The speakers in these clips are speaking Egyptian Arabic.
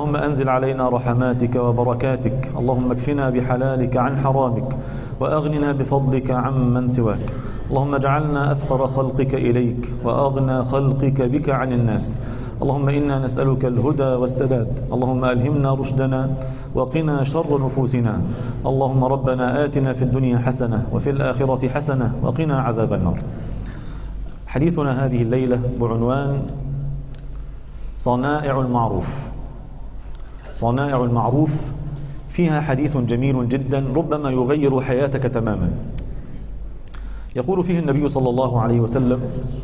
اللهم أنزل علينا رحماتك وبركاتك اللهم اكفنا بحلالك عن حرامك وأغننا بفضلك عمن سواك اللهم اجعلنا أفقر خلقك إليك وأغنى خلقك بك عن الناس اللهم إنا نسألك الهدى والسداد اللهم ألهمنا رشدنا وقنا شر نفوسنا اللهم ربنا آتنا في الدنيا حسنة وفي الآخرة حسنة وقنا عذاب النار حديثنا هذه الليلة بعنوان صنائع المعروف صنائع المعروف فيها حديث جميل جدا ربما يغير حياتك تماما يقول فيه النبي صلى الله عليه وسلم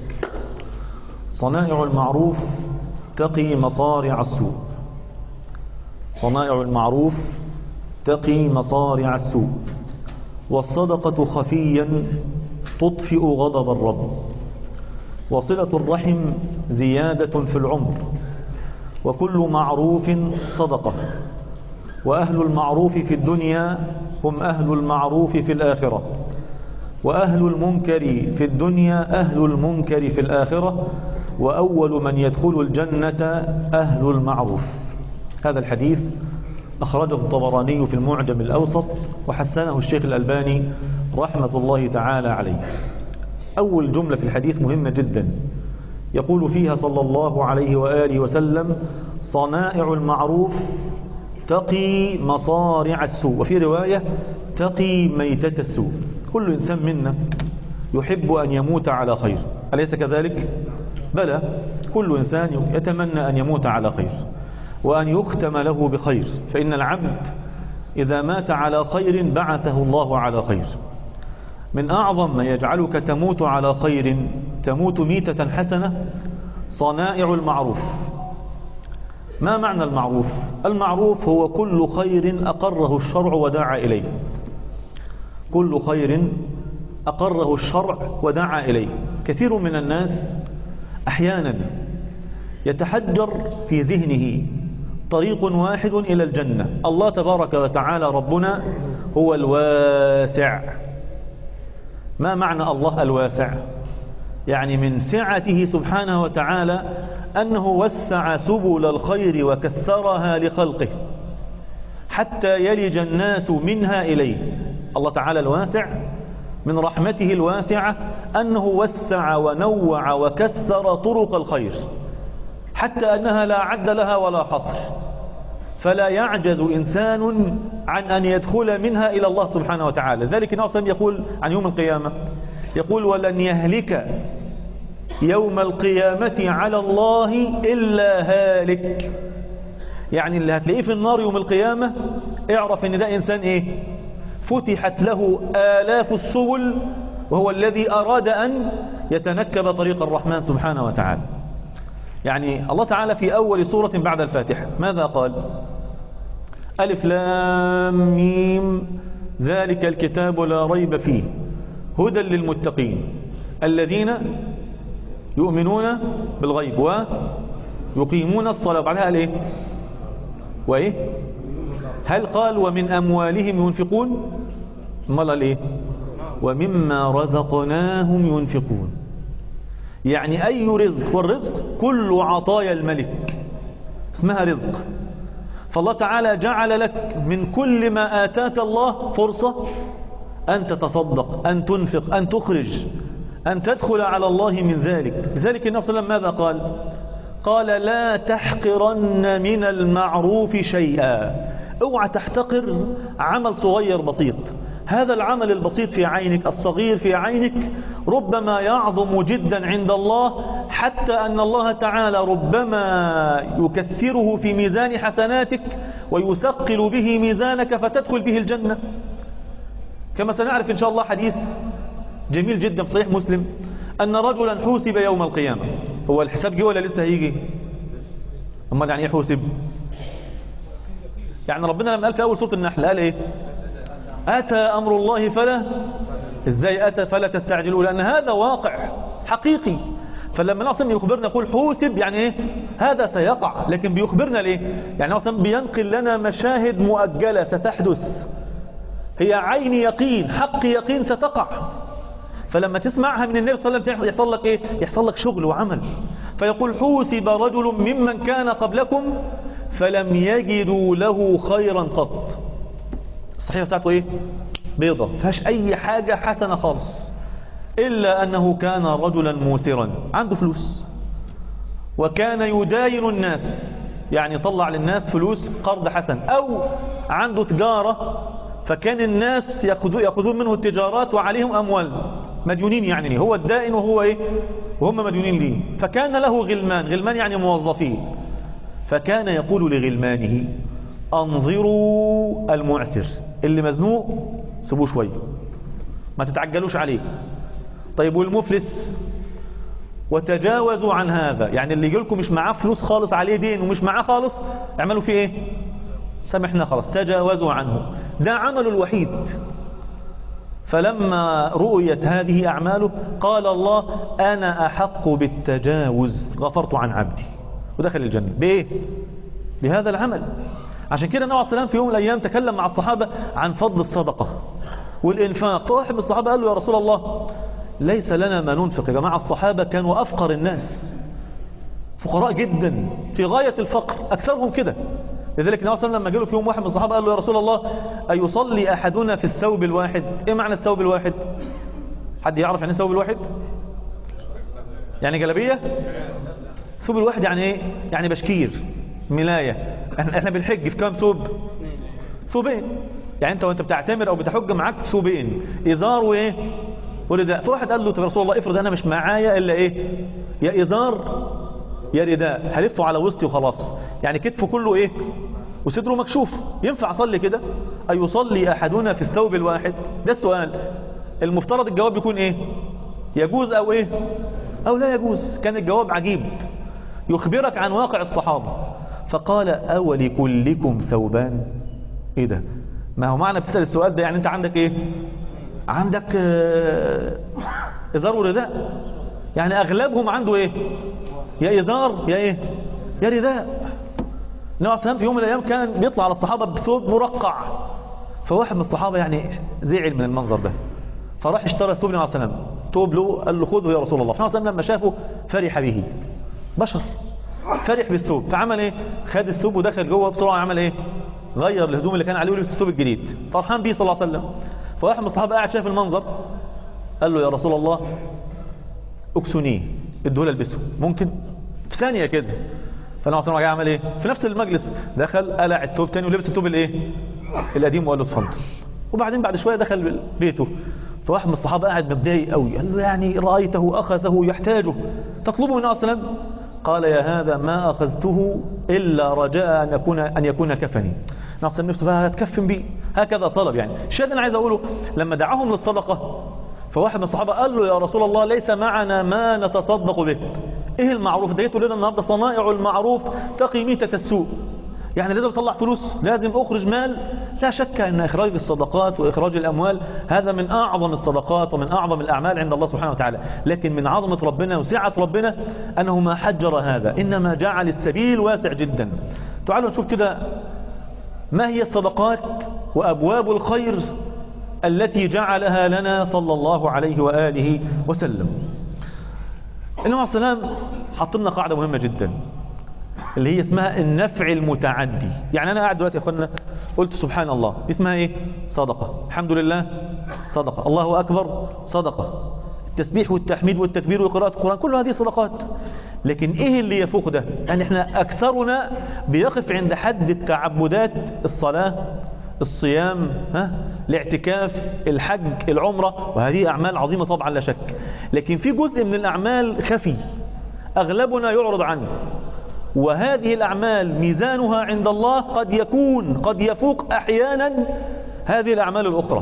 صنائع المعروف تقي مصارع السوء صنائع المعروف تقي مصارع السوء والصدقة خفيا تطفئ غضب الرب وصلة الرحم زيادة في العمر وكل معروف صدقة وأهل المعروف في الدنيا هم أهل المعروف في الآخرة وأهل المنكر في الدنيا أهل المنكر في الآخرة وأول من يدخل الجنة أهل المعروف هذا الحديث أخرجه الطبراني في المعجم الأوسط وحسنه الشيخ الألباني رحمة الله تعالى عليه أول جملة في الحديث مهمة جدا يقول فيها صلى الله عليه وآله وسلم صنائع المعروف تقي مصارع السوء وفي رواية تقي ميتة السوء كل إنسان منا يحب أن يموت على خير أليس كذلك؟ بلى كل إنسان يتمنى أن يموت على خير وأن يختم له بخير فإن العبد إذا مات على خير بعثه الله على خير من أعظم ما يجعلك تموت على خير تموت ميتة حسنة صنائع المعروف ما معنى المعروف المعروف هو كل خير أقره الشرع ودعا إليه كل خير أقره الشرع ودعا إليه كثير من الناس أحيانا يتحجر في ذهنه طريق واحد إلى الجنة الله تبارك وتعالى ربنا هو الواسع ما معنى الله الواسع يعني من سعته سبحانه وتعالى أنه وسع سبل الخير وكثرها لخلقه حتى يلج الناس منها إليه الله تعالى الواسع من رحمته الواسعة أنه وسع ونوع وكثر طرق الخير حتى أنها لا عد لها ولا حصر فلا يعجز إنسان عن أن يدخل منها إلى الله سبحانه وتعالى ذلك ناصم يقول عن يوم القيامة يقول ولن يهلك يوم القيامة على الله إلا هالك يعني اللي هتلاقيه في النار يوم القيامة اعرف ان ده إنسان إيه فتحت له آلاف السبل وهو الذي أراد أن يتنكب طريق الرحمن سبحانه وتعالى يعني الله تعالى في أول سورة بعد الفاتحة ماذا قال ألف لام ميم ذلك الكتاب لا ريب فيه هدى للمتقين الذين يؤمنون بالغيب ويقيمون الصلاة بعدها قال ايه وايه هل قال ومن أموالهم ينفقون امال قال ايه ومما رزقناهم ينفقون يعني أي رزق والرزق كل عطايا الملك اسمها رزق فالله تعالى جعل لك من كل ما آتاك الله فرصة أن تتصدق أن تنفق أن تخرج أن تدخل على الله من ذلك لذلك النبي صلى الله عليه وسلم ماذا قال قال لا تحقرن من المعروف شيئا اوعى تحتقر عمل صغير بسيط هذا العمل البسيط في عينك الصغير في عينك ربما يعظم جدا عند الله حتى أن الله تعالى ربما يكثره في ميزان حسناتك ويثقل به ميزانك فتدخل به الجنة كما سنعرف إن شاء الله حديث جميل جدا في صحيح مسلم أن رجلا حوسب يوم القيامة هو الحساب جه ولا لسه هيجي أمال يعني إيه حوسب يعني ربنا لما قال في أول سورة النحل قال إيه أتى أمر الله فلا إزاي أتى فلا تستعجلوا لأن هذا واقع حقيقي فلما نعصم يخبرنا يقول حوسب يعني إيه هذا سيقع لكن بيخبرنا ليه يعني نعصم بينقل لنا مشاهد مؤجلة ستحدث هي عين يقين حق يقين ستقع فلما تسمعها من النبي صلى الله عليه وسلم يحصل لك ايه يحصل لك شغل وعمل فيقول حوسب رجل ممن كان قبلكم فلم يجدوا له خيرا قط الصحيفة بتاعته ايه بيضة فيهاش اي حاجة حسنة خالص الا انه كان رجلا موسرا عنده فلوس وكان يداين الناس يعني يطلع للناس فلوس قرض حسن او عنده تجارة فكان الناس يأخذوا يأخذون منه التجارات وعليهم اموال مديونين يعني هو الدائن وهو ايه وهم مديونين ليه فكان له غلمان غلمان يعني موظفين فكان يقول لغلمانه انظروا المعسر اللي مزنوق سيبوه شويه ما تتعجلوش عليه طيب والمفلس وتجاوزوا عن هذا يعني اللي يجيلكم مش معاه فلوس خالص عليه دين ومش معاه خالص اعملوا فيه ايه سامحنا خلاص تجاوزوا عنه ده عمله الوحيد فلما رؤيت هذه أعماله قال الله أنا أحق بالتجاوز غفرت عن عبدي ودخل الجنة بإيه؟ بهذا العمل عشان كده النبي عليه السلام في يوم من الأيام تكلم مع الصحابة عن فضل الصدقة والإنفاق فواحد من الصحابة قال له يا رسول الله ليس لنا ما ننفق يا جماعة الصحابة كانوا أفقر الناس فقراء جدا في غاية الفقر أكثرهم كده لذلك النبي صلى الله عليه وسلم لما جاله في يوم واحد من الصحابة قال له يا رسول الله أيصلي أحدنا في الثوب الواحد إيه معنى الثوب الواحد حد يعرف يعني الثوب الواحد يعني جلبية الثوب الواحد يعني ايه يعني بشكير ملاية احنا احنا بنحج في كام ثوب ثوبين يعني انت وانت بتعتمر او بتحج معاك ثوبين ازار وايه ورداء فواحد قال له طب يا رسول الله افرض انا مش معايا الا ايه يا ازار يا رداء هلفه على وسطي وخلاص يعني كتفه كله ايه وصدره مكشوف ينفع اصلي كده ايصلي احدنا في الثوب الواحد ده السؤال المفترض الجواب يكون ايه يجوز او ايه او لا يجوز كان الجواب عجيب يخبرك عن واقع الصحابة فقال اولي كلكم ثوبان ايه ده ما هو معنى بتسأل السؤال ده يعني انت عندك ايه عندك آه، ازار ورداء يعني اغلبهم عنده ايه يا ازار يا ايه يا رداء النبي عليه الصلاة في يوم من الايام كان بيطلع على الصحابة بثوب مرقع فواحد من الصحابة يعني زعل من المنظر ده فراح اشترى ثوب النبي عليه الصلاة ثوب له قال له خذه يا رسول الله فالنبي عليه لما شافه فرح به بشر فرح بالثوب فعمل ايه خد الثوب ودخل جوه بسرعة عمل ايه غير الهدوم اللي كان عليه ولبس الثوب الجديد فرحان بيه صلى الله عليه وسلم فواحد من الصحابة قاعد شاف المنظر قال له يا رسول الله اكسنيه ادوه البسه ممكن في ثانية كده فالنبي صلى الله عليه وسلم عمل ايه في نفس المجلس دخل قلع الثوب تاني ولبس الثوب الايه القديم وقال له اتفضل وبعدين بعد شوية دخل بيته فواحد من الصحابة قاعد متضايق قوي قال له يعني رأيته أخذه يحتاجه تطلبه من النبي صلى الله عليه وسلم قال يا هذا ما أخذته إلا رجاء أن يكون, أن يكون كفني نفس النفس فهتكفن بي هكذا طلب يعني الشيء أنا عايز أقوله لما دعاهم للصدقة فواحد من الصحابة قال له يا رسول الله ليس معنا ما نتصدق به ايه المعروف ده تقول لنا النهارده صنائع المعروف تقي ميتة السوء يعني لازم اطلع فلوس لازم اخرج مال لا شك ان اخراج الصدقات واخراج الاموال هذا من اعظم الصدقات ومن اعظم الاعمال عند الله سبحانه وتعالى لكن من عظمة ربنا وسعة ربنا انه ما حجر هذا انما جعل السبيل واسع جدا تعالوا نشوف كده ما هي الصدقات وابواب الخير التي جعلها لنا صلى الله عليه وآله وسلم النبي عليه السلام حط لنا قاعدة مهمة جدا اللي هي اسمها النفع المتعدي يعني أنا قاعد دلوقتي يا أخوانا قلت سبحان الله اسمها إيه صدقة الحمد لله صدقة الله أكبر صدقة التسبيح والتحميد والتكبير وقراءة القرآن كل هذه صدقات لكن ايه اللي يفوق ده يعني احنا اكثرنا بيقف عند حد التعبدات الصلاة الصيام ها الاعتكاف الحج العمرة وهذه أعمال عظيمة طبعا لا شك لكن في جزء من الأعمال خفي أغلبنا يعرض عنه وهذه الأعمال ميزانها عند الله قد يكون قد يفوق أحيانا هذه الأعمال الأخرى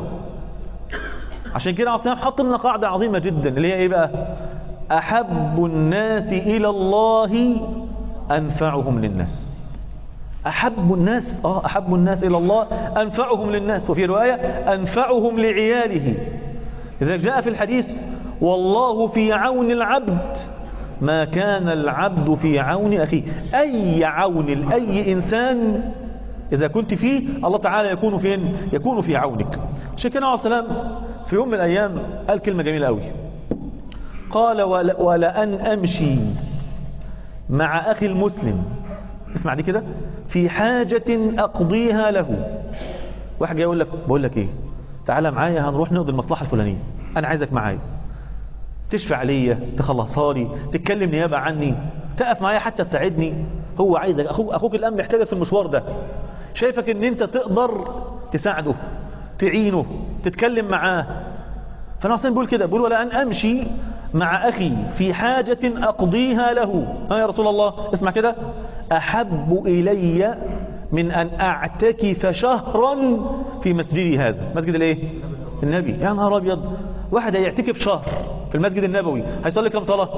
عشان كده عصيام حط لنا قاعدة عظيمة جدا اللي هي إيه بقى أحب الناس إلى الله أنفعهم للناس أحب الناس آه أحب الناس إلى الله أنفعهم للناس وفي رواية أنفعهم لعياله إذا جاء في الحديث والله في عون العبد ما كان العبد في عون أخيه أي عون لأي إنسان إذا كنت فيه الله تعالى يكون فين يكون في عونك شكرا عليه السلام في يوم من الأيام قال كلمة جميلة قوي قال ولأن أمشي مع أخي المسلم اسمع دي كده في في حاجة أقضيها له واحد جاي يقول لك بقول لك ايه تعالى معايا هنروح نقضي المصلحة الفلانية انا عايزك معايا تشفع ليا تخلصها لي تتكلم نيابة عني تقف معايا حتى تساعدني هو عايزك اخوك, أخوك الان محتاجك في المشوار ده شايفك ان انت تقدر تساعده تعينه تتكلم معاه فانا اصلا بقول كده بقول ولا ان امشي مع اخي في حاجة اقضيها له ها يا رسول الله اسمع كده احب الي من ان اعتكف شهرا في مسجدي هذا مسجد الايه النبي يا نهار ابيض واحد هيعتكف شهر في المسجد النبوي هيصلي كم صلاة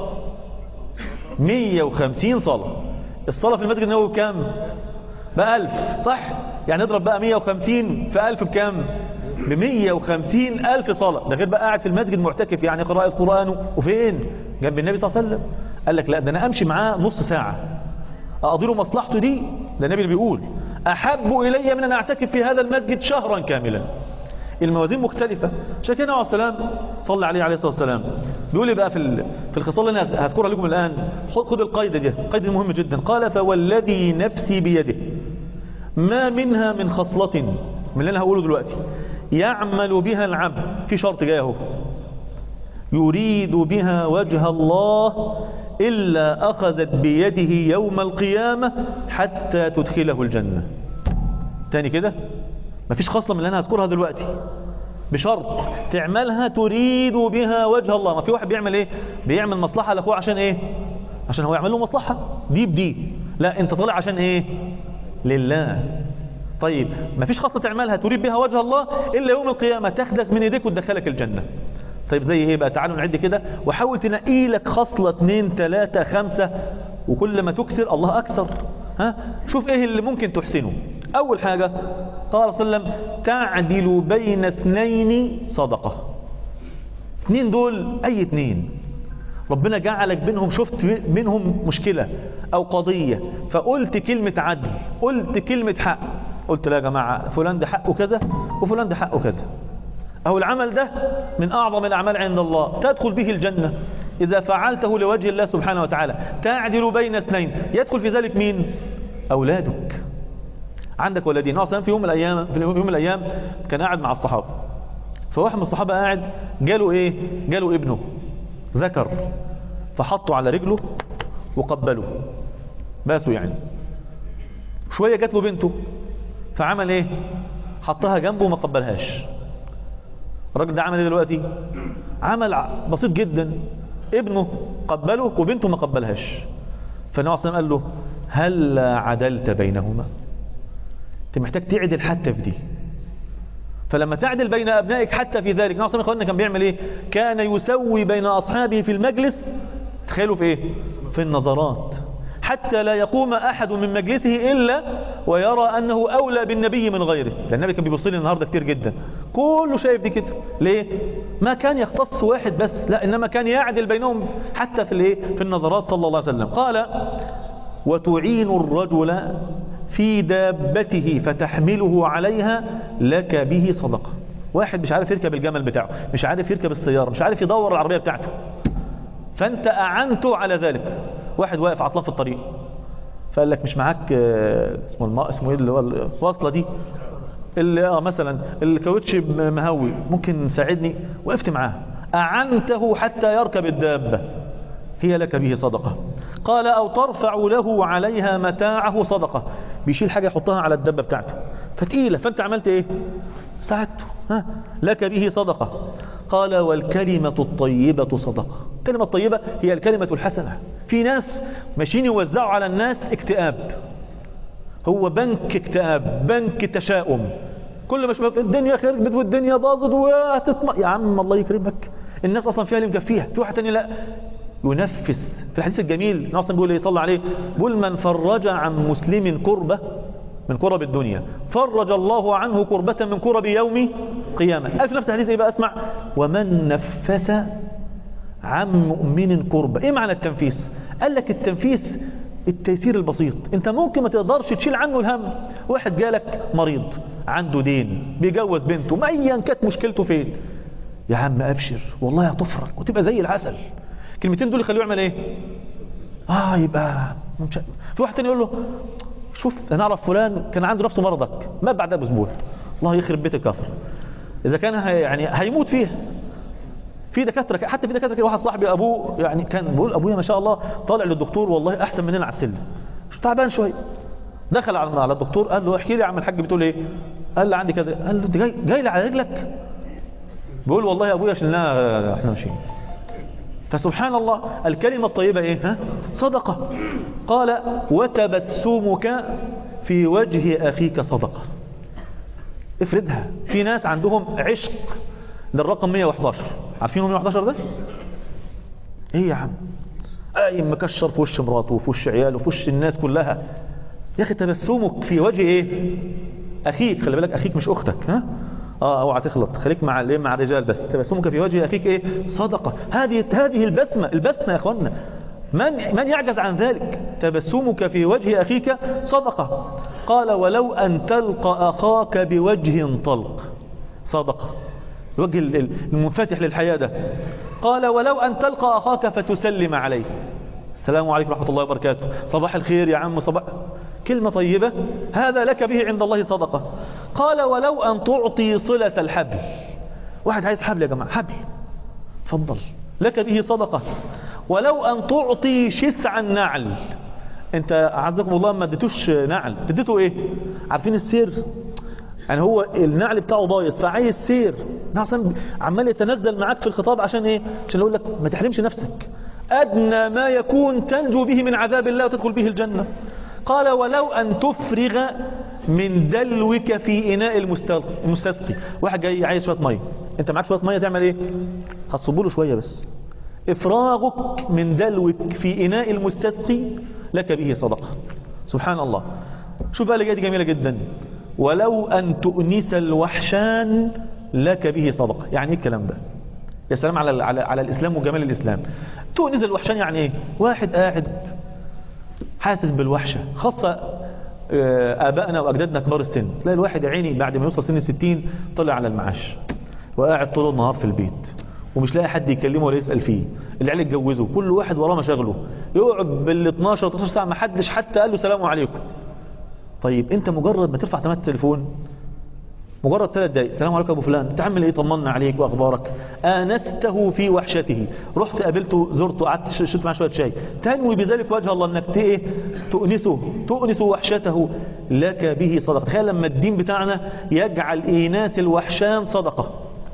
150 صلاة الصلاة في المسجد النبوي بكام بألف صح يعني اضرب بقى 150 في ألف بكام ب 150 ألف صلاة ده غير بقى قاعد في المسجد معتكف يعني قراءة القرآن وفين جنب النبي صلى الله عليه وسلم قال لك لا ده أنا أمشي معاه نص ساعة أقضي له مصلحته دي ده النبي اللي بيقول أحب إلي من أن أعتكف في هذا المسجد شهرا كاملا الموازين مختلفة عشان كده عليه السلام صلى عليه عليه الصلاة والسلام بيقول لي بقى في في الخصال اللي انا هذكرها لكم الآن خد القيد دي القيد دي مهم جدا قال فوالذي نفسي بيده ما منها من خصلة من اللي انا هقوله دلوقتي يعمل بها العبد في شرط جاي اهو يريد بها وجه الله إلا أخذت بيده يوم القيامة حتى تدخله الجنة تاني كده مفيش خصلة من اللي أنا هذكرها دلوقتي بشرط تعملها تريد بها وجه الله ما في واحد بيعمل ايه بيعمل مصلحة لأخوه عشان ايه عشان هو يعمل له مصلحة دي بدي لا انت طالع عشان ايه لله طيب ما فيش خاصة تعملها تريد بها وجه الله إلا يوم القيامة تاخدك من ايديك وتدخلك الجنة طيب زي ايه بقى تعالوا نعد كده وحاول تنقي لك خصلة اتنين تلاتة خمسة وكل ما تكسر الله أكثر ها شوف ايه اللي ممكن تحسنه أول حاجة قال صلى الله عليه وسلم تعدل بين اثنين صدقة اثنين دول أي اثنين ربنا جعلك بينهم شفت بينهم مشكلة أو قضية فقلت كلمة عدل قلت كلمة حق قلت لا يا جماعة فلان ده حقه كذا وفلان ده حقه كذا أو العمل ده من أعظم الأعمال عند الله تدخل به الجنة إذا فعلته لوجه الله سبحانه وتعالى تعدل بين اثنين يدخل في ذلك مين أولادك عندك ولدين أصلا في يوم من الأيام في يوم من الأيام كان قاعد مع الصحابة فواحد من الصحابة قاعد جاله إيه جاله ابنه ذكر فحطه على رجله وقبله باسه يعني شوية جات له بنته فعمل ايه حطها جنبه وما قبلهاش الراجل ده عمل ايه دلوقتي عمل بسيط جدا ابنه قبله وبنته ما قبلهاش فالنبي عليه قال له هل عدلت بينهما انت محتاج تعدل حتى في دي فلما تعدل بين أبنائك حتى في ذلك نعم صلى كان بيعمل إيه كان يسوي بين أصحابه في المجلس تخيلوا في إيه في النظرات حتى لا يقوم أحد من مجلسه إلا ويرى أنه أولى بالنبي من غيره لأن النبي كان بيبص لي النهاردة كتير جدا كله شايف دي كده ليه ما كان يختص واحد بس لا إنما كان يعدل بينهم حتى في الايه في النظرات صلى الله عليه وسلم قال وتعين الرجل في دابته فتحمله عليها لك به صدقة واحد مش عارف يركب الجمل بتاعه مش عارف يركب السيارة مش عارف يدور العربية بتاعته فانت اعنته على ذلك واحد واقف عطلان في الطريق فقال لك مش معاك اسمه الماء اسمه ايه اللي هو الواصله دي اللي اه مثلا الكاوتش مهوي ممكن تساعدني وقفت معاه اعنته حتى يركب الدابه هي لك به صدقه قال او ترفع له عليها متاعه صدقه بيشيل حاجه يحطها على الدابه بتاعته فتقيله فانت عملت ايه ساعدته ها لك به صدقه قال والكلمة الطيبة صدقة الكلمة الطيبة هي الكلمة الحسنة في ناس ماشيين يوزعوا على الناس اكتئاب هو بنك اكتئاب بنك تشاؤم كل ما شبك الدنيا خربت والدنيا باظت وهتطمع يا عم الله يكرمك الناس اصلا فيها اللي مكفيها في واحد تاني لا ينفس في الحديث الجميل ناصر بيقول ايه صلى عليه بيقول من فرج عن مسلم كربة من كرب الدنيا فرج الله عنه كربة من كرب يوم قيامة قال في نفس الحديث ايه بقى اسمع ومن نفس عن مؤمن كربة ايه معنى التنفيس قال لك التنفيس التيسير البسيط انت ممكن ما تقدرش تشيل عنه الهم واحد جالك مريض عنده دين بيجوز بنته ما ايا كانت مشكلته فين يا عم ابشر والله هتفرج وتبقى زي العسل الكلمتين دول يخليه يعمل ايه اه يبقى مش... في واحد تاني يقول له شوف انا اعرف فلان كان عنده نفس مرضك ما بعدها باسبوع الله يخرب بيت الكفر اذا كان هي يعني هيموت فيها في دكاتره حتى في دكاتره كده واحد صاحبي ابوه يعني كان بيقول ابويا ما شاء الله طالع للدكتور والله احسن مننا على السلم مش تعبان شويه دخل على على الدكتور قال له احكي لي يا عم الحاج بتقول ايه قال لي عندي كذا قال له انت جاي جاي لي على رجلك بيقول والله يا ابويا شلناها احنا ماشيين فسبحان الله الكلمة الطيبة ايه ها؟ صدقة قال وتبسمك في وجه اخيك صدقة افردها في ناس عندهم عشق للرقم 111 عارفين 111 ده ايه يا عم قايم مكشر في وش مراته وفي وش عياله وفي وش الناس كلها يا اخي تبسمك في وجه ايه اخيك خلي بالك اخيك مش اختك ها اه اوعى تخلط خليك مع الايه مع الرجال بس تبسمك في وجه اخيك ايه صدقه هذه هذه البسمه البسمه يا اخوانا من من يعجز عن ذلك تبسمك في وجه اخيك صدقه قال ولو ان تلقى اخاك بوجه طلق صدقه الوجه المنفتح للحياه ده قال ولو ان تلقى اخاك فتسلم عليه السلام عليكم ورحمه الله وبركاته صباح الخير يا عم صباح كلمة طيبة هذا لك به عند الله صدقة قال ولو أن تعطي صلة الحبل واحد عايز حبل يا جماعة حبل تفضل لك به صدقة ولو أن تعطي شسع النعل انت اعزكم الله ما اديتوش نعل اديته ايه عارفين السير يعني هو النعل بتاعه بايظ فعايز سير عشان عمال يتنزل معاك في الخطاب عشان ايه عشان يقول لك ما تحرمش نفسك ادنى ما يكون تنجو به من عذاب الله وتدخل به الجنة قال ولو أن تفرغ من دلوك في إناء المستسقي واحد جاي عايز شوية مية انت معاك شوية مية تعمل ايه هتصب له شوية بس افراغك من دلوك في إناء المستسقي لك به صدقة سبحان الله شوف بقى اللي دي جميلة جدا ولو أن تؤنس الوحشان لك به صدقة يعني ايه الكلام ده يا سلام على, على, على الإسلام وجمال الإسلام تؤنس الوحشان يعني ايه واحد قاعد حاسس بالوحشة خاصة آبائنا وأجدادنا كبار السن تلاقي الواحد عيني بعد ما يوصل سن الستين طلع على المعاش وقاعد طول النهار في البيت ومش لاقي حد يكلمه ولا يسأل فيه العيال اتجوزوا كل واحد وراه مشاغله يقعد بال 12 13 ساعة ما حدش حتى قال له سلام عليكم طيب انت مجرد ما ترفع سماعه التليفون مجرد ثلاث دقايق السلام عليكم ابو فلان تعمل ايه طمنا عليك واخبارك انسته في وحشته رحت قابلته زرته قعدت شربت معاه شويه شاي تنوي بذلك وجه الله انك ايه تؤنسه تؤنس وحشته لك به صدقه تخيل لما الدين بتاعنا يجعل ايناس الوحشان صدقه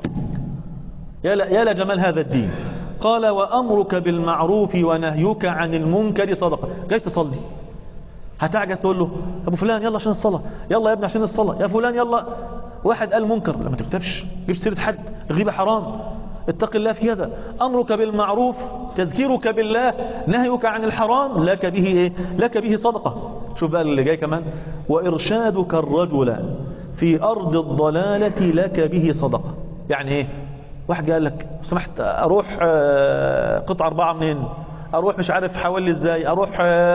يا لا يا لجمال هذا الدين قال وامرك بالمعروف ونهيك عن المنكر صدقه جاي تصلي هتعجز تقول له ابو فلان يلا عشان الصلاه يلا يا ابني عشان الصلاه يا فلان يلا واحد قال منكر لما تكتبش جيب سيره حد غيبه حرام اتق الله في هذا امرك بالمعروف تذكيرك بالله نهيك عن الحرام لك به ايه لك به صدقه شوف بقى اللي جاي كمان وارشادك الرجل في ارض الضلاله لك به صدقه يعني ايه واحد قال لك سمحت اروح قطعه اربعه منين اروح مش عارف حوالي ازاي اروح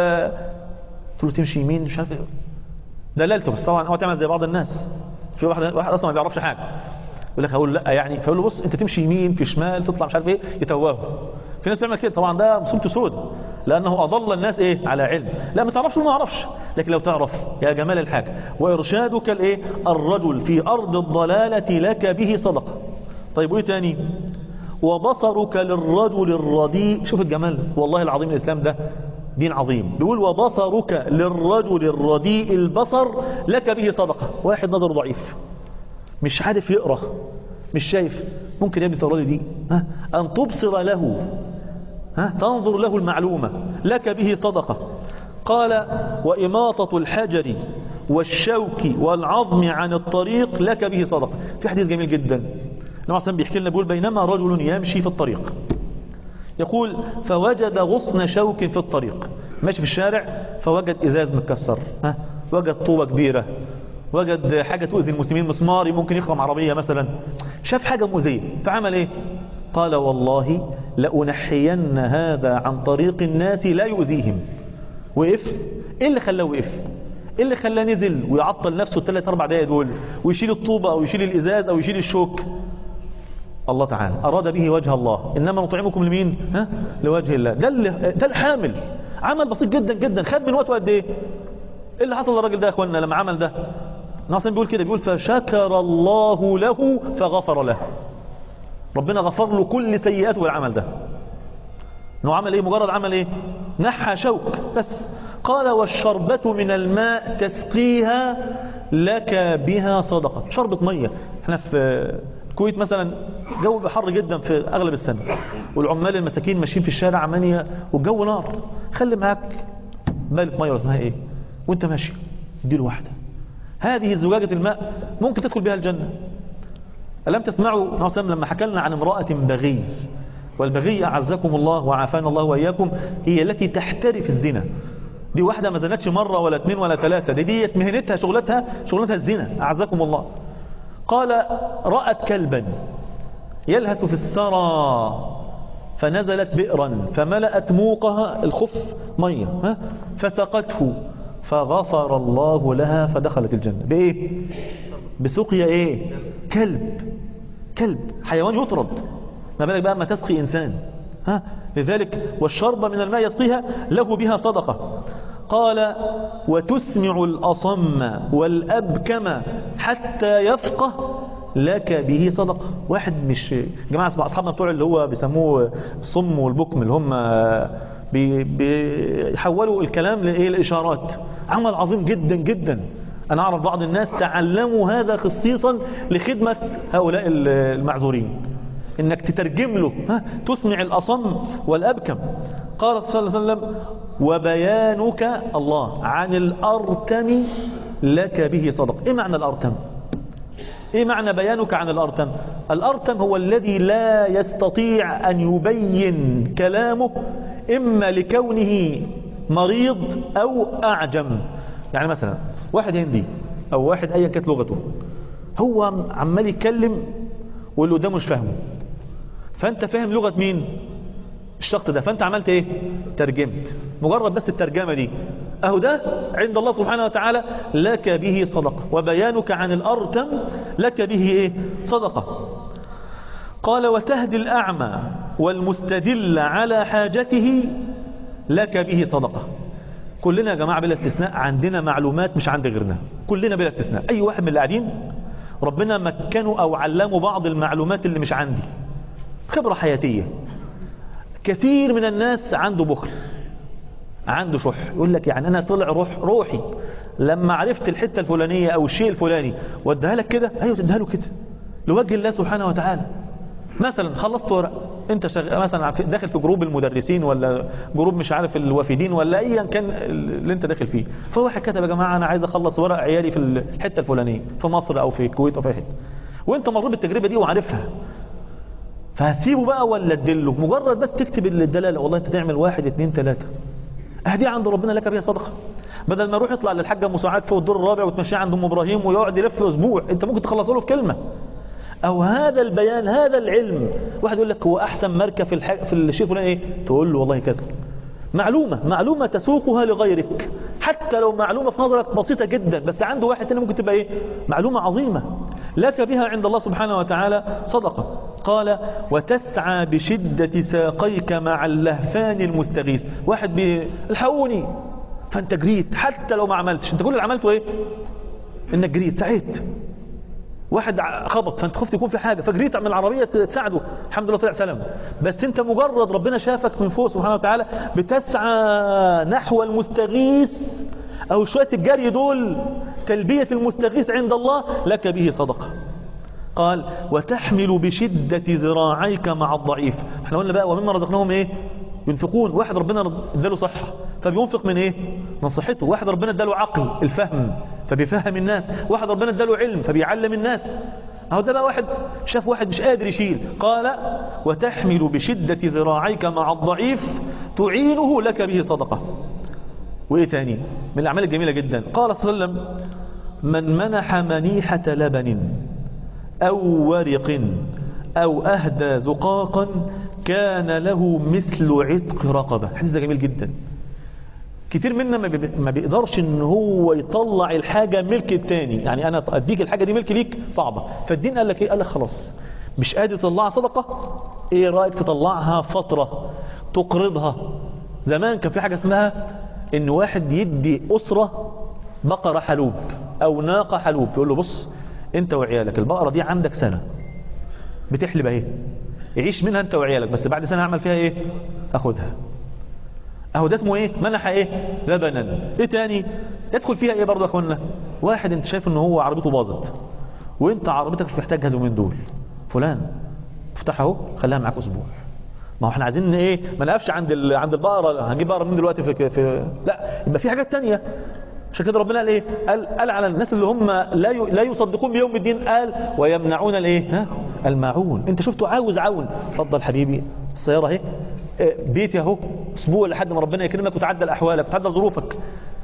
قلت له تمشي يمين مش عارف ايه دللته بس طبعا هو تعمل زي بعض الناس في واحد واحد اصلا ما بيعرفش حاجه يقول لك هقول لا يعني فيقول له بص انت تمشي يمين في شمال تطلع مش عارف ايه يتوهه في ناس بيعمل كده طبعا ده مصيبته سود لانه اضل الناس ايه على علم لا ما تعرفش ما اعرفش لكن لو تعرف يا جمال الحاجه وارشادك الايه الرجل في ارض الضلاله لك به صدقه طيب وايه تاني وبصرك للرجل الرديء شوف الجمال والله العظيم الاسلام ده دين عظيم بيقول وبصرك للرجل الرديء البصر لك به صدقة واحد نظره ضعيف مش عارف يقرأ مش شايف ممكن يا ابني تقرأ لي دي ها؟ أن تبصر له ها؟ تنظر له المعلومة لك به صدقة قال وإماطة الحجر والشوك والعظم عن الطريق لك به صدقة في حديث جميل جدا النبي عليه بيحكي لنا بيقول بينما رجل يمشي في الطريق يقول فوجد غصن شوك في الطريق ماشي في الشارع فوجد ازاز متكسر ها وجد طوبة كبيرة وجد حاجة تؤذي المسلمين مسمار ممكن يخرم عربية مثلا شاف حاجة مؤذية فعمل ايه قال والله لأنحين هذا عن طريق الناس لا يؤذيهم وقف ايه اللي خلاه وقف ايه اللي خلاه نزل ويعطل نفسه الثلاث اربع دقايق دول ويشيل الطوبة او يشيل الازاز او يشيل الشوك الله تعالى أراد به وجه الله إنما نطعمكم لمين ها؟ لوجه الله ده, اللي ده الحامل عمل بسيط جدا جدا خد من وقته قد ايه ايه اللي حصل للراجل ده يا اخوانا لما عمل ده ناصر بيقول كده بيقول فشكر الله له فغفر له ربنا غفر له كل سيئاته بالعمل ده انه عمل ايه مجرد عمل ايه نحى شوك بس قال والشربة من الماء تسقيها لك بها صدقة شربة مية احنا في الكويت مثلا جو حر جدا في اغلب السنة والعمال المساكين ماشيين في الشارع عمانية والجو نار خلي معاك بالة مية اسمها ايه وانت ماشي اديله واحدة هذه زجاجة الماء ممكن تدخل بها الجنة ألم تسمعوا نعم لما حكى لنا عن امرأة بغي والبغي أعزكم الله وعافانا الله وإياكم هي التي تحترف الزنا دي واحدة ما زنتش مرة ولا اثنين ولا ثلاثة دي ديت مهنتها شغلتها شغلتها الزنا أعزكم الله قال رأت كلبا يلهث في الثرى فنزلت بئرا فملأت موقها الخف مية ها؟ فسقته فغفر الله لها فدخلت الجنة بإيه بسقيا إيه كلب كلب حيوان يطرد ما بالك بقى ما تسقي إنسان ها لذلك والشرب من الماء يسقيها له بها صدقة قال وتسمع الأصم والأبكم حتى يفقه لك به صدقة واحد مش جماعة أصحابنا بتوع اللي هو بيسموه الصم والبكم اللي هم بي بيحولوا الكلام لإيه الإشارات عمل عظيم جدا جدا أنا أعرف بعض الناس تعلموا هذا خصيصا لخدمة هؤلاء المعذورين انك تترجم له ها تسمع الأصم والأبكم قال صلى الله عليه وسلم وبيانك الله عن الأرتم لك به صدق ايه معنى الأرتم ايه معنى بيانك عن الأرتم الأرتم هو الذي لا يستطيع أن يبين كلامه إما لكونه مريض أو أعجم يعني مثلا واحد هندي أو واحد أيا كانت لغته هو عمال يتكلم واللي قدامه مش فاهمه فانت فاهم لغة مين الشخص ده فانت عملت ايه ترجمت مجرد بس الترجمة دي اهو ده عند الله سبحانه وتعالى لك به صدقة وبيانك عن الارتم لك به ايه صدقة قال وتهدي الاعمى والمستدل على حاجته لك به صدقة كلنا يا جماعة بلا استثناء عندنا معلومات مش عند غيرنا كلنا بلا استثناء اي واحد من اللي قاعدين ربنا مكنه او علمه بعض المعلومات اللي مش عندي خبرة حياتية كثير من الناس عنده بخل عنده شح يقول لك يعني انا طلع روح روحي لما عرفت الحتة الفلانية او الشيء الفلاني واديها لك كده ايوه تديها له كده لوجه الله سبحانه وتعالى مثلا خلصت ورق انت شغ... مثلا داخل في جروب المدرسين ولا جروب مش عارف الوافدين ولا ايا كان اللي انت داخل فيه فواحد كتب يا جماعه انا عايز اخلص ورق عيالي في الحته الفلانيه في مصر او في الكويت او في حته وانت مر بالتجربه دي وعارفها فهتسيبه بقى ولا تدله مجرد بس تكتب الدلاله والله انت تعمل واحد اتنين تلاته اهدي عند ربنا لك بها صدقه بدل ما يروح يطلع للحاجه مساعد فوق الدور الرابع وتمشيه عند ام ابراهيم ويقعد يلف اسبوع انت ممكن تخلصه له في كلمه او هذا البيان هذا العلم واحد يقول لك هو احسن ماركه في الح... في الشيء الفلاني ايه تقول له والله كذا معلومه معلومه تسوقها لغيرك حتى لو معلومه في نظرك بسيطه جدا بس عنده واحد تاني ممكن تبقى ايه معلومه عظيمه لك بها عند الله سبحانه وتعالى صدقه قال وتسعى بشده ساقيك مع اللهفان المستغيث واحد بيلحقوني فانت جريت حتى لو ما عملتش انت كل اللي عملته ايه انك جريت سعيت واحد خبط فانت خفت يكون في حاجة فجريت من العربية تساعده الحمد لله طلع سلام بس انت مجرد ربنا شافك من فوق سبحانه وتعالى بتسعى نحو المستغيث او شوية الجري دول تلبية المستغيث عند الله لك به صدقة قال وتحمل بشدة ذراعيك مع الضعيف احنا قلنا بقى ومما رزقناهم ايه ينفقون واحد ربنا اداله صحة فبينفق من ايه من صحته واحد ربنا اداله عقل الفهم فبيفهم الناس واحد ربنا اداله علم فبيعلم الناس اهو ده بقى واحد شاف واحد مش قادر يشيل قال وتحمل بشدة ذراعيك مع الضعيف تعينه لك به صدقة وايه تاني من الاعمال الجميلة جدا قال صلى الله عليه وسلم من منح منيحة لبن او ورق او اهدى زقاقا كان له مثل عتق رقبة حديث ده جميل جدا كتير منا ما بيقدرش ان هو يطلع الحاجة ملك التاني يعني انا اديك الحاجة دي ملك ليك صعبة فالدين قال لك ايه قال لك خلاص مش قادر تطلعها صدقة ايه رأيك تطلعها فترة تقرضها زمان كان في حاجة اسمها ان واحد يدي اسرة بقرة حلوب او ناقة حلوب يقول له بص انت وعيالك البقرة دي عندك سنة بتحلب اهي يعيش منها انت وعيالك بس بعد سنة اعمل فيها ايه اخدها اهو ده اسمه ايه منح ايه لبنا ايه تاني يدخل فيها ايه برضه يا اخوانا واحد انت شايف ان هو عربيته باظت وانت عربيتك مش محتاجها اليومين دول فلان افتحها اهو خليها معاك اسبوع ما هو احنا عايزين ايه ما نقفش عند ال... عند البقره هنجيب بقره من دلوقتي في... في لا يبقى في حاجات تانية عشان كده ربنا قال ايه قال, قال على الناس اللي هم لا ي... لا يصدقون بيوم الدين قال ويمنعون الايه ها الماعون انت شفته عاوز عون اتفضل حبيبي السياره اهي بيتي اهو اسبوع لحد ما ربنا يكرمك وتعدل احوالك وتعدل ظروفك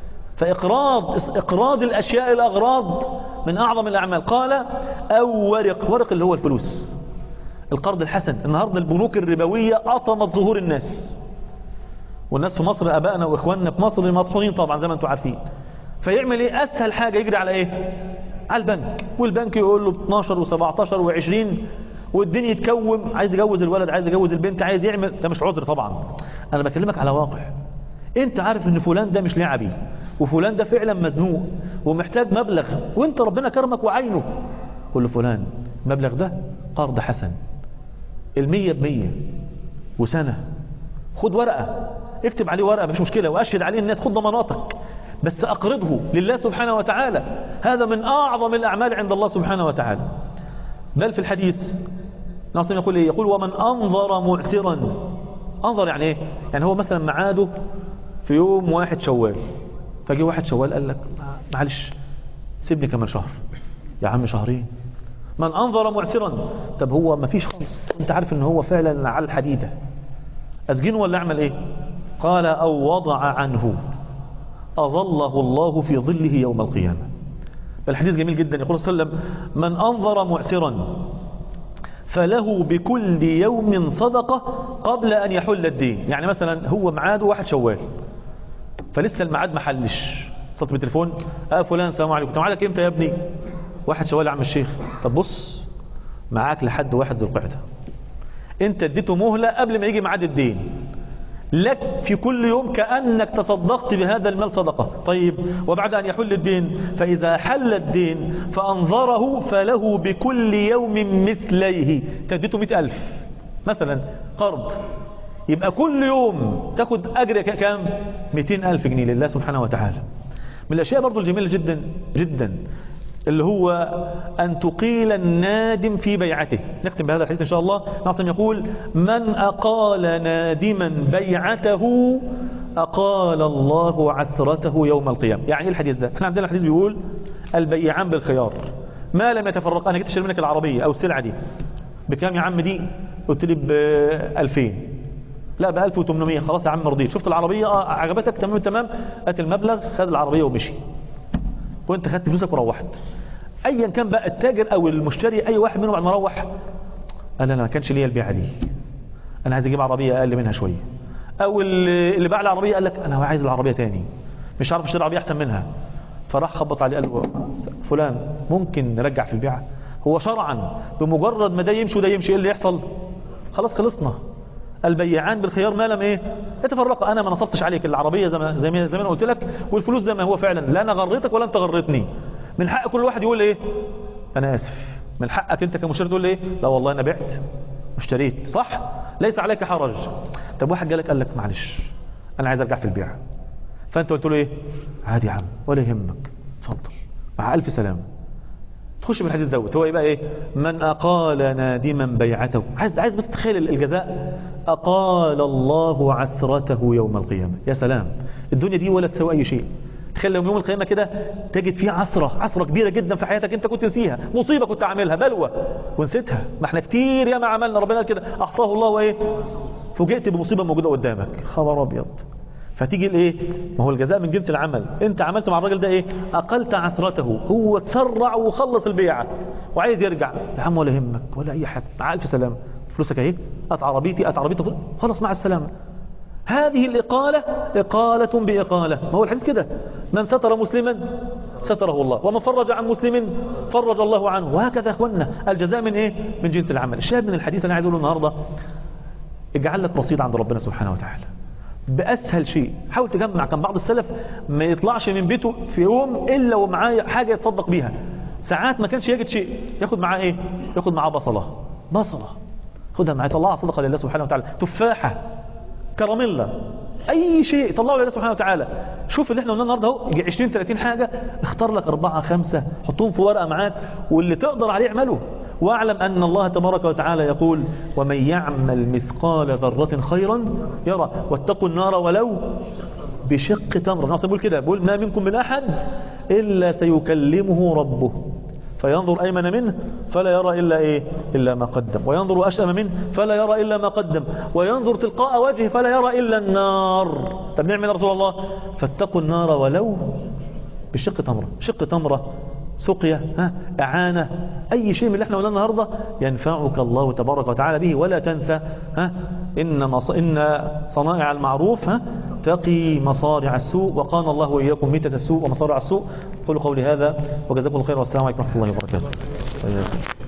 فاقراض اقراض الاشياء الاغراض من اعظم الاعمال قال او ورق ورق اللي هو الفلوس القرض الحسن النهارده البنوك الربويه قطمت ظهور الناس والناس في مصر ابائنا واخواننا في مصر مطحونين طبعا زي ما انتم عارفين فيعمل ايه اسهل حاجه يجري على ايه على البنك والبنك يقول له 12 و17 و20 والدنيا يتكوم عايز يجوز الولد عايز يجوز البنت عايز يعمل ده مش عذر طبعا انا بكلمك على واقع انت عارف ان فلان ده مش لعبي وفلان ده فعلا مزنوق ومحتاج مبلغ وانت ربنا كرمك وعينه قول له فلان المبلغ ده قرض حسن المية بمية وسنة خد ورقة اكتب عليه ورقة مش مشكلة واشهد عليه الناس خد ضماناتك بس اقرضه لله سبحانه وتعالى هذا من اعظم الاعمال عند الله سبحانه وتعالى بل في الحديث ناصر يقول ايه يقول ومن انظر معسرا انظر يعني ايه يعني هو مثلا معاده في يوم واحد شوال فجي واحد شوال قال لك معلش سيبني كمان شهر يا عم شهرين من انظر معسرا طب هو ما فيش خالص انت عارف ان هو فعلا على الحديدة اسجنه ولا اعمل ايه قال او وضع عنه اظله الله في ظله يوم القيامة الحديث جميل جدا يقول صلى الله عليه وسلم من انظر معسرا فله بكل يوم صدقة قبل ان يحل الدين يعني مثلا هو معاده واحد شوال فلسه الميعاد ما حلش صوت بالتليفون اه فلان السلام عليكم انت معادك امتى يا ابني واحد شوال يا عم الشيخ طب بص معاك لحد واحد ذو القعده انت اديته مهله قبل ما يجي ميعاد الدين لك في كل يوم كأنك تصدقت بهذا المال صدقة طيب وبعد أن يحل الدين فإذا حل الدين فأنظره فله بكل يوم مثليه تديته مئة ألف مثلا قرض يبقى كل يوم تاخد أجر كام 200 ألف جنيه لله سبحانه وتعالى من الأشياء برضو الجميلة جدا جدا اللي هو أن تقيل النادم في بيعته نختم بهذا الحديث إن شاء الله ناصم يقول من أقال نادما بيعته أقال الله عثرته يوم القيامة يعني إيه الحديث ده احنا عندنا الحديث بيقول البيعان بالخيار ما لم يتفرق أنا جيت أشتري منك العربية أو السلعة دي بكام يا عم دي قلت لي ب 2000 لا ب 1800 خلاص يا عم رضيت شفت العربية اه عجبتك تمام تمام هات المبلغ خد العربية ومشي وانت خدت فلوسك وروحت ايا كان بقى التاجر او المشتري اي واحد منهم بعد ما روح قال انا ما كانش ليا البيعه دي انا عايز اجيب عربيه اقل منها شويه او اللي باع العربيه قال لك انا عايز العربيه تاني مش عارف اشتري عربيه احسن منها فراح خبط عليه قال له فلان ممكن نرجع في البيعه هو شرعا بمجرد ما ده يمشي وده يمشي ايه اللي يحصل خلاص خلصنا البيعان بالخيار ما لم ايه يتفرق انا ما نصبتش عليك العربيه زي ما زي ما زي ما قلت لك والفلوس زي ما هو فعلا لا انا غريتك ولا انت غريتني من حق كل واحد يقول ايه انا اسف من حقك انت كمشتري تقول ايه لا والله انا بعت واشتريت صح ليس عليك حرج طب واحد جالك قال لك معلش انا عايز ارجع في البيع فانت قلت له ايه عادي يا عم ولا يهمك اتفضل مع الف سلامه تخش في الحديث دوت هو يبقى ايه من اقال نادما بيعته عايز عايز بس تخيل الجزاء اقال الله عثرته يوم القيامه يا سلام الدنيا دي ولا تساوي اي شيء تخيل لو يوم القيامه كده تجد فيه عثره عثره كبيره جدا في حياتك انت كنت نسيها مصيبه كنت عاملها بلوى ونسيتها ما احنا كتير ياما عملنا ربنا قال كده احصاه الله وايه فوجئت بمصيبه موجوده قدامك خبر ابيض فتيجي الايه ما هو الجزاء من جنس العمل انت عملت مع الراجل ده ايه اقلت عثرته هو تسرع وخلص البيعه وعايز يرجع يا عم ولا يهمك ولا اي حاجه مع الف سلامه فلوسك اهي ات عربيتي ات عربيتي خلاص مع السلامه هذه الإقالة إقالة بإقالة ما هو الحديث كده من ستر مسلما ستره الله ومن فرج عن مسلم فرج الله عنه وهكذا يا أخوانا الجزاء من إيه من جنس العمل الشاهد من الحديث أنا عايز أقوله النهاردة اجعل لك رصيد عند ربنا سبحانه وتعالى بأسهل شيء حاول تجمع كان بعض السلف ما يطلعش من بيته في يوم إلا ومعاه حاجة يتصدق بيها ساعات ما كانش يجد شيء ياخد معاه ايه ياخد معاه بصلة بصلة خدها معاه طلعها صدقة لله سبحانه وتعالى تفاحة كراميلا اي شيء طلعه لله سبحانه وتعالى شوف اللي احنا قلنا النهارده اهو يجي 20 30 حاجه اختار لك اربعه خمسه حطهم في ورقه معاك واللي تقدر عليه اعمله واعلم ان الله تبارك وتعالى يقول ومن يعمل مثقال ذره خيرا يرى واتقوا النار ولو بشق تمر الناس بيقول كده بيقول ما منكم من احد الا سيكلمه ربه فينظر أيمن منه فلا يرى إلا إيه إلا ما قدم وينظر أشأم منه فلا يرى إلا ما قدم وينظر تلقاء وجهه فلا يرى إلا النار طب نعمل يا رسول الله فاتقوا النار ولو بشق تمرة شق تمرة سقيا ها إعانة أي شيء من اللي احنا قلنا النهاردة ينفعك الله تبارك وتعالى به ولا تنسى ها إن, مص... إن صنائع المعروف ها تقي مصارع السوء وقال الله وإياكم ميتة السوء ومصارع السوء قولوا قولي هذا وجزاكم الله خير والسلام عليكم ورحمة الله وبركاته